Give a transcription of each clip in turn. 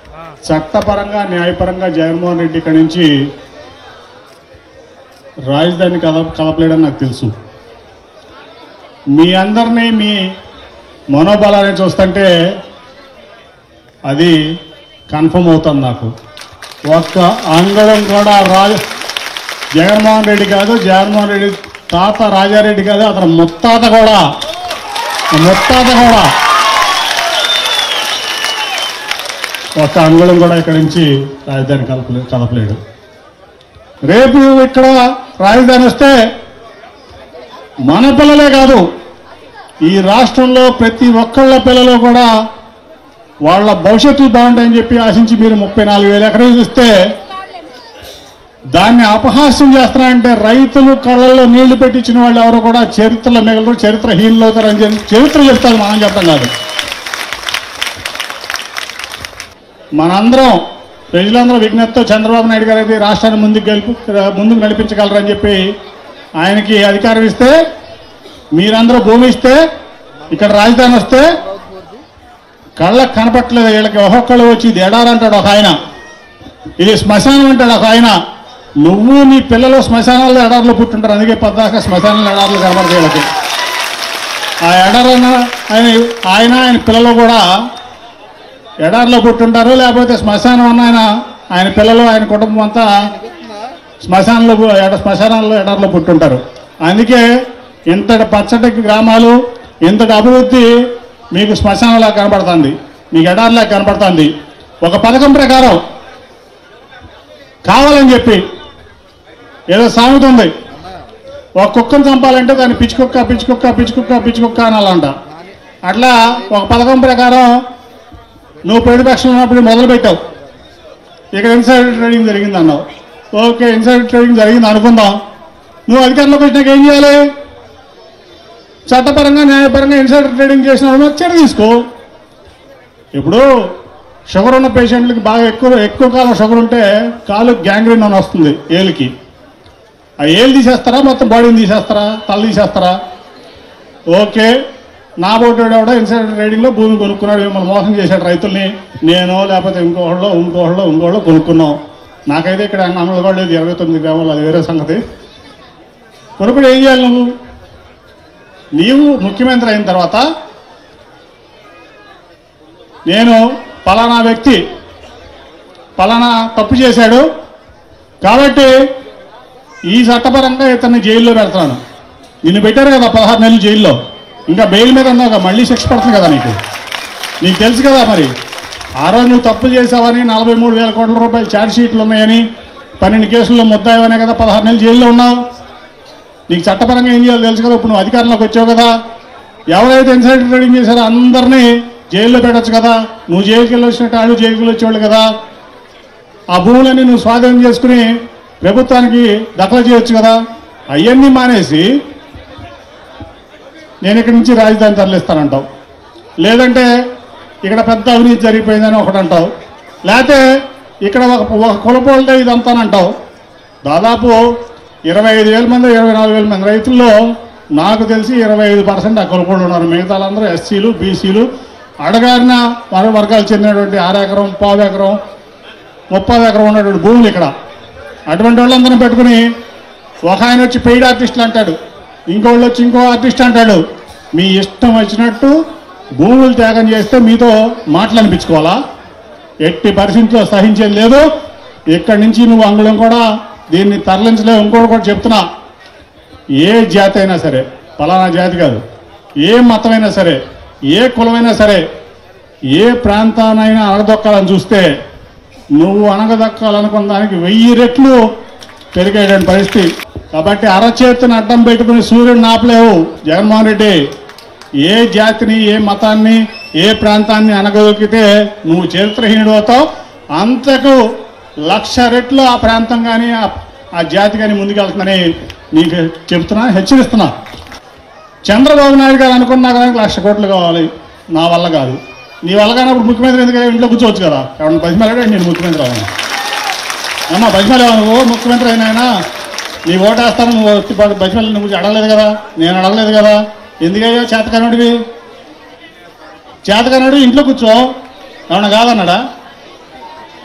చట్టపరంగా న్యాయపరంగా జగన్మోహన్ రెడ్డి ఇక్కడి నుంచి రాజధాని కల కలపలేడని నాకు తెలుసు మీ అందరినీ మీ మనోబలాన్ని చూస్తుంటే అది కన్ఫర్మ్ అవుతుంది నాకు ఒక్క అంగళం కూడా రాజ జగన్మోహన్ రెడ్డి కాదు జగన్మోహన్ రెడ్డి తాత రాజారెడ్డి కాదు అతను ముత్తాత కూడా ముత్తాత కూడా ఒక్క అంగుళం కూడా ఇక్కడి నుంచి రాజధాని కలపలే కలపలేడు రేపు ఇక్కడ రాజధాని వస్తే మన పిల్లలే కాదు ఈ రాష్ట్రంలో ప్రతి ఒక్కళ్ళ పిల్లలు కూడా వాళ్ళ భవిష్యత్తు బాగుంటాయని చెప్పి ఆశించి మీరు ముప్పై నాలుగు వేల ఎకరాలు ఇస్తే దాన్ని అపహాస్యం చేస్తున్నారంటే రైతులు కళ్ళల్లో నీళ్లు పెట్టించిన వాళ్ళు ఎవరు కూడా చరిత్రలో మిగలరు చరిత్రహీనులు అవుతారని చెప్పి చరిత్ర చెప్తారు మనం చెప్పడం కాదు మనందరం ప్రజలందరూ విజ్ఞప్తితో చంద్రబాబు నాయుడు గారు అయితే రాష్ట్రాన్ని ముందుకు గెలుపు ముందుకు నడిపించగలరని చెప్పి ఆయనకి అధికారం ఇస్తే మీరందరూ భూమి ఇస్తే ఇక్కడ రాజధాని వస్తే కళ్ళకు కనపట్లేదు వీళ్ళకి ఒక్కొక్కళ్ళు వచ్చి ఇది ఎడారంటాడు ఒక ఆయన ఇది శ్మశానం అంటాడు ఒక ఆయన నువ్వు నీ పిల్లలు శ్మశానాల్లో ఎడార్లో పుట్టుంటారు అందుకే పద్దాక శ్మశానంలో ఎడార్లు కనపడతాయి వీళ్ళకి ఆ ఎడారన్న ఆయన ఆయన ఆయన పిల్లలు కూడా ఎడార్లో పుట్టుంటారు లేకపోతే శ్మశానం ఉన్న ఆయన ఆయన పిల్లలు ఆయన కుటుంబం అంతా శ్మశానంలో పు- ఎడ శ్మశానాల్లో ఎడార్లో పుట్టుంటారు అందుకే ఇంతటి పచ్చటి గ్రామాలు ఇంతటి అభివృద్ధి మీకు శ్మశానంలా కనపడుతుంది మీకు ఎడార్లా కనపడుతుంది ఒక పథకం ప్రకారం కావాలని చెప్పి ఏదో సామెత ఉంది ఒక కుక్కను చంపాలంటే దాన్ని పిచ్చుకుక్క పిచ్చుకుక్క పిచ్చుకుక్క పిచ్చుకుక్క అనాలంట అట్లా ఒక పథకం ప్రకారం నువ్వు ప్రతిపక్షం ఉన్నప్పుడు మొదలు పెట్టావు ఇక్కడ ఇన్సైడ్ ట్రేడింగ్ జరిగింది అన్నావు ఓకే ఇన్సైడ్ ట్రేడింగ్ జరిగింది అనుకుందాం నువ్వు అధికారంలోకి వచ్చినాక ఏం చేయాలి చట్టపరంగా న్యాయపరంగా ఇన్సైడ్ ట్రేడింగ్ చేసిన వాళ్ళ మీద చర్య తీసుకో ఇప్పుడు షుగర్ ఉన్న పేషెంట్లకి బాగా ఎక్కువ ఎక్కువ కాలం షుగర్ ఉంటే కాలు గ్యాంగ్రీన్ అని వస్తుంది ఏలికి ఆ ఏలు తీసేస్తారా మొత్తం బాడీని తీసేస్తారా తల తీసేస్తారా ఓకే నా బోటోడు కూడా ఇన్సైడ్ ట్రేడింగ్లో భూమి కొనుక్కున్నాడు మనం మోసం చేశాడు రైతుల్ని నేను లేకపోతే ఇంకోళ్ళు ఇంకోళ్ళు ఇంకోళ్ళు కొనుక్కున్నాం నాకైతే ఇక్కడ అమలు కూడా లేదు ఇరవై తొమ్మిది గ్రామాలు అది వేరే సంగతి కొనుక్కుడు ఏం చేయాలి నువ్వు నీవు ముఖ్యమంత్రి అయిన తర్వాత నేను పలానా వ్యక్తి పలానా తప్పు చేశాడు కాబట్టి ఈ చట్టపరంగా ఇతన్ని జైల్లో పెడతాను నిన్ను పెట్టారు కదా పదహారు నెలలు జైల్లో ఇంకా బెయిల్ మీద ఉన్నావు కదా, మళ్ళీ శిక్ష పడుతుంది కదా నీకు నీకు తెలుసు కదా మరి ఆ రోజు నువ్వు తప్పు చేసావని నలభై మూడు వేల కోట్ల రూపాయలు ఛార్జ్ షీట్లు ఉన్నాయని పన్నెండు కేసుల్లో ముద్దాయవనే కదా పదహారు నెలలు జైల్లో ఉన్నావు నీకు చట్టపరంగా ఏం చేయాలో తెలుసు కదా ఇప్పుడు నువ్వు అధికారంలోకి వచ్చావు కదా ఎవరైతే ఇన్సైడ్ ట్రేడింగ్ చేశారో అందరినీ జైల్లో పెట్టొచ్చు కదా నువ్వు జైలుకి వెళ్ళి వచ్చినట్టు వాళ్ళు జైలుకి వెళ్ళి వచ్చేవాళ్ళు కదా ఆ భూములన్నీ నువ్వు స్వాధీనం చేసుకుని ప్రభుత్వానికి దఖలు చేయొచ్చు కదా అవన్నీ మానేసి నేను ఇక్కడి నుంచి రాజధాని తరలిస్తానంటావు లేదంటే ఇక్కడ పెద్ద అవినీతి జరిగిపోయిందని ఒకటి అంటావు లేకపోతే ఇక్కడ ఒక ఒక కులపోలతో ఇదంతానంటావు దాదాపు ఇరవై ఐదు వేల మంది ఇరవై నాలుగు వేల మంది రైతుల్లో నాకు తెలిసి ఇరవై ఐదు పర్సెంట్ ఆ కులపోళ్ళు ఉన్నారు మిగతా వాళ్ళందరూ ఎస్సీలు బీసీలు అడగారిన మరో వర్గాలు చెందినటువంటి ఆరు ఎకరం పావు ఎకరం ముప్పై ఎకరం ఉన్నటువంటి భూములు ఇక్కడ అటువంటి వాళ్ళందరినీ పెట్టుకుని ఒక ఆయన వచ్చి పెయిడ్ ఆర్టిస్టులు అంటాడు ఇంకోళ్ళు వచ్చి ఇంకో ఆర్టిస్ట్ అంటాడు మీ ఇష్టం వచ్చినట్టు భూములు త్యాగం చేస్తే మీతో మాటలు అనిపించుకోవాలా ఎట్టి పరిస్థితిలో సహించేది లేదు ఇక్కడి నుంచి నువ్వు అంగుళం కూడా దీన్ని తరలించలేవు ఇంకోటి కూడా చెప్తున్నా ఏ జాతి అయినా సరే పలానా జాతి కాదు ఏ మతమైనా సరే ఏ కులమైనా సరే ఏ ప్రాంతానైనా అణగదొక్కాలని చూస్తే నువ్వు అణగదొక్కాలనుకున్న దానికి వెయ్యి రెట్లు పెరిగేటువంటి పరిస్థితి కాబట్టి అరచేతిని అడ్డం పెట్టుకుని సూర్యుడిని ఆపలేవు జగన్మోహన్ రెడ్డి ఏ జాతిని ఏ మతాన్ని ఏ ప్రాంతాన్ని అనగదొక్కితే నువ్వు చరిత్రహీనుడు అవుతావు అంతకు లక్ష రెట్లు ఆ ప్రాంతం కానీ ఆ జాతి కానీ ముందుకెళ్తుందని నీకు చెప్తున్నా హెచ్చరిస్తున్నా చంద్రబాబు నాయుడు గారు అనుకున్నా కానీ లక్ష కోట్లు కావాలి నా వల్ల కాదు నీ వల్ల కానప్పుడు ముఖ్యమంత్రి ఎందుకు ఇంట్లో కూర్చోవచ్చు కదా ఎవరిని బతిమలాడే నేను ముఖ్యమంత్రి అవ్వను అమ్మా బతిమల నువ్వు ముఖ్యమంత్రి అయినా నీ ఓటేస్తాను నువ్వు వచ్చి బతిమల నువ్వు అడగలేదు కదా నేను అడగలేదు కదా ఎందుకయ్యా చేతకానుడివి చేతకానుడు ఇంట్లో కూర్చో ఏమన్నా కాదన్నాడా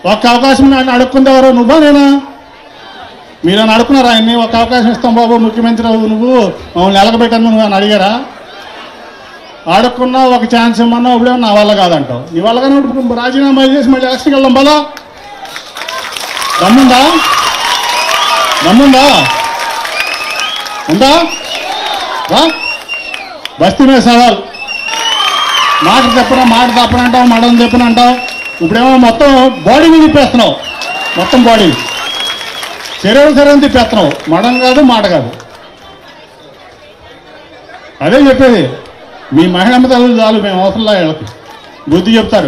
ఒక్క అవకాశం నన్ను అడుక్కుంది ఎవరో నువ్వా నేనా మీరు అని అడుక్కున్నారా ఆయన్ని ఒక అవకాశం ఇస్తాం బాబు ముఖ్యమంత్రి అవ్వు నువ్వు మమ్మల్ని ఎలగబెట్టాను నువ్వు అని అడిగారా అడుక్కున్నా ఒక ఛాన్స్ ఇమ్మన్నా ఇప్పుడే నా వల్ల కాదంటావు నీ వల్ల కానీ ఇప్పుడు రాజీనామా చేసి మళ్ళీ ఎలక్షన్కి వెళ్దాం పదా దమ్ముందా దమ్ముందా ఉందా రా బస్తీ మీద సవాల్ మాట చెప్పనా మాట తప్పనంటావు మడం చెప్పనంటావు ఇప్పుడేమో మొత్తం బాడీ మీద తిప్పేస్తున్నావు మొత్తం బాడీ శరీరం శరీరం తిప్పేస్తున్నావు మడం కాదు మాట కాదు అదే చెప్పేది మీ మహిళమ్మ తల్లులు చాలు మేము అవసరంలా వీళ్ళకి బుద్ధి చెప్తారు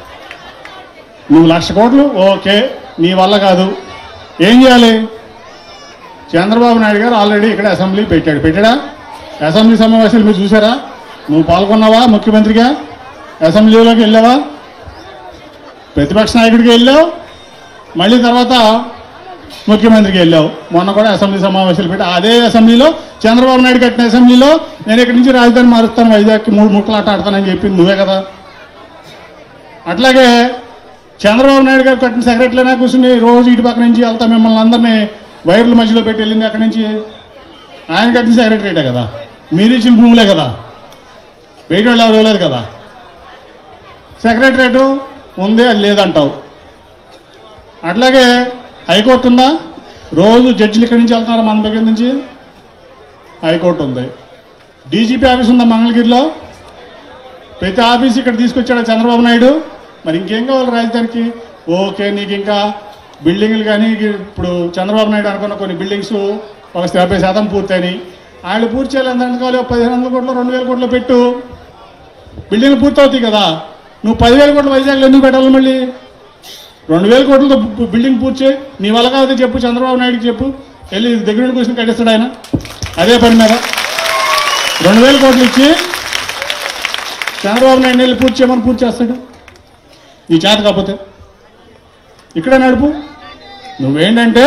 నువ్వు లక్ష కోట్లు ఓకే నీ వల్ల కాదు ఏం చేయాలి చంద్రబాబు నాయుడు గారు ఆల్రెడీ ఇక్కడ అసెంబ్లీ పెట్టాడు పెట్టాడా అసెంబ్లీ సమావేశాలు మీరు చూసారా నువ్వు పాల్గొన్నావా ముఖ్యమంత్రిగా అసెంబ్లీలోకి వెళ్ళావా ప్రతిపక్ష నాయకుడికి వెళ్ళావు మళ్ళీ తర్వాత ముఖ్యమంత్రికి వెళ్ళావు మొన్న కూడా అసెంబ్లీ సమావేశాలు పెట్టి అదే అసెంబ్లీలో చంద్రబాబు నాయుడు కట్టిన అసెంబ్లీలో నేను ఇక్కడి నుంచి రాజధాని మారుస్తాను వైజాగ్కి మూడు ముక్కలాట ఆడతానని చెప్పింది నువ్వే కదా అట్లాగే చంద్రబాబు నాయుడు గారు కట్టిన సెక్రటరీనా కూర్చుని రోజు ఇటు పక్క నుంచి వెళ్తా మిమ్మల్ని అందరినీ వైర్ల మధ్యలో పెట్టి వెళ్ళింది అక్కడి నుంచి ఆయన కట్టిన సెక్రటరీటే కదా మీరు ఇచ్చిన భూములే కదా బయట వాళ్ళు ఎవరు ఇవ్వలేదు కదా సెక్రటరేటు ఉంది అది లేదంటావు అట్లాగే హైకోర్టు ఉందా రోజు జడ్జిలు ఇక్కడి నుంచి వెళ్తున్నారు మన దగ్గర నుంచి హైకోర్టు ఉంది డీజీపీ ఆఫీస్ ఉందా మంగళగిరిలో ప్రతి ఆఫీస్ ఇక్కడ తీసుకొచ్చాడు చంద్రబాబు నాయుడు మరి ఇంకేం కావాలి రాజధానికి ఓకే నీకు ఇంకా బిల్డింగ్లు కానీ ఇప్పుడు చంద్రబాబు నాయుడు అనుకున్న కొన్ని బిల్డింగ్స్ ఒక యాభై శాతం పూర్తయినాయి ఆయన పూర్తి చేయాలి ఎంత కావాలి ఒక పదిహేను వందల కోట్లు రెండు వేల కోట్లు పెట్టు బిల్డింగ్లు పూర్తవుతాయి కదా నువ్వు పదివేల కోట్లు వైజాగ్లో ఎందుకు పెట్టాలి మళ్ళీ రెండు వేల కోట్లతో బు- బిల్డింగ్ పూర్తి చేయి నీ వల్ల కాదు చెప్పు చంద్రబాబు నాయుడుకి చెప్పు వెళ్ళి దగ్గర నుండి కూర్చొని కట్టిస్తాడు ఆయన అదే పని మీద రెండు వేల కోట్లు ఇచ్చి చంద్రబాబు నాయుడు వెళ్ళి పూర్తి చేయమని పూర్తి చేస్తాడు నీ చేత కాకపోతే ఇక్కడ నడుపు నువ్వేంటంటే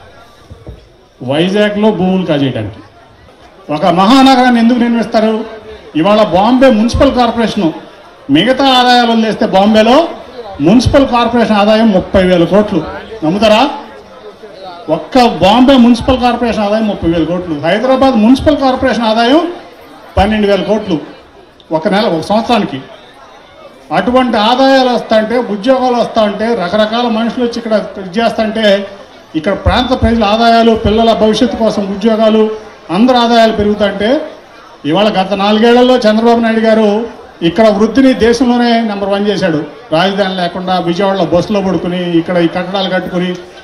వైజాగ్లో భూములు కాజేయడానికి ఒక మహానగరాన్ని ఎందుకు నిర్మిస్తారు ఇవాళ బాంబే మున్సిపల్ కార్పొరేషన్ మిగతా ఆదాయాలు వదిలేస్తే బాంబేలో మున్సిపల్ కార్పొరేషన్ ఆదాయం ముప్పై వేల కోట్లు నమ్ముతారా ఒక్క బాంబే మున్సిపల్ కార్పొరేషన్ ఆదాయం ముప్పై వేల కోట్లు హైదరాబాద్ మున్సిపల్ కార్పొరేషన్ ఆదాయం పన్నెండు వేల కోట్లు ఒక నెల ఒక సంవత్సరానికి అటువంటి ఆదాయాలు వస్తాంటే ఉద్యోగాలు వస్తాంటే రకరకాల మనుషులు వచ్చి ఇక్కడ ఇది చేస్తాంటే ఇక్కడ ప్రాంత ప్రజల ఆదాయాలు పిల్లల భవిష్యత్తు కోసం ఉద్యోగాలు అందరి ఆదాయాలు పెరుగుతుంటే ఇవాళ గత నాలుగేళ్లలో చంద్రబాబు నాయుడు గారు ఇక్కడ వృద్ధిని దేశంలోనే నెంబర్ వన్ చేశాడు రాజధాని లేకుండా విజయవాడలో బస్సులో పడుకుని ఇక్కడ ఈ కట్టడాలు కట్టుకుని